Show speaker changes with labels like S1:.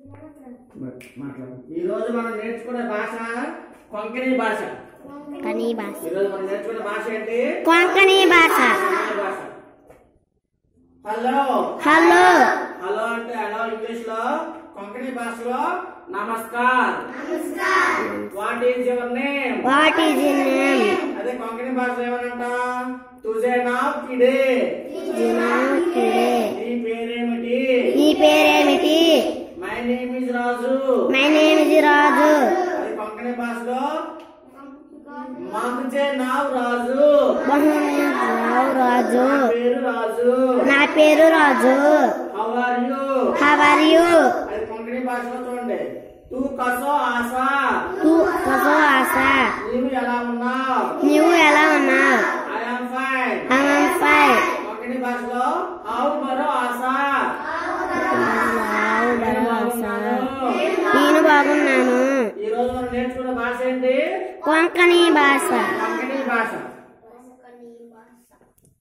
S1: మాట్లాడు ఈ రోజు మనం నేర్చుకునే భాష కొంకణి భాష
S2: కనీ భాష
S1: ఈ రోజు మనం నేర్చుకునే భాష ఏంటి
S2: కొంకణి భాష
S1: కొంకణి భాష హలో
S2: హలో
S1: హలో అంటే హలో ఇంగ్లీష్ లో కొంకణి భాషలో నమస్కార్ what is your name
S2: what is in name
S1: అదే కొంకణి భాషలో ఏమనంట తుజే నావ్ కిడే
S2: టుడే
S1: నీ పేరేమిటి
S2: నీ పేరేమిటి
S1: my name is Raju
S2: my name is Raju
S1: అది కొంకణి భాషలో మాకుజే నావ్ రాజు
S2: రావు రాజు
S1: నా పేరు రాజు
S2: నా పేరు Raju
S1: how are you
S2: how are you
S1: అది కొంకణి భాషలో చూడండి తూ కసో ఆశా
S2: తూ కసో ఆశ
S1: నీవు ఎలా ఉన్నావు
S2: నీవు ఎలా ఉన్నావు
S1: I am fine
S2: I'm fine
S1: Konkani భాషలో హౌ బరో ఆశా
S2: నేను బాగున్నాను
S1: ఈ రోజు మనం నేర్చుకున్న భాష ఏంటి
S2: కొంకణి భాష
S1: కొంకణి భాష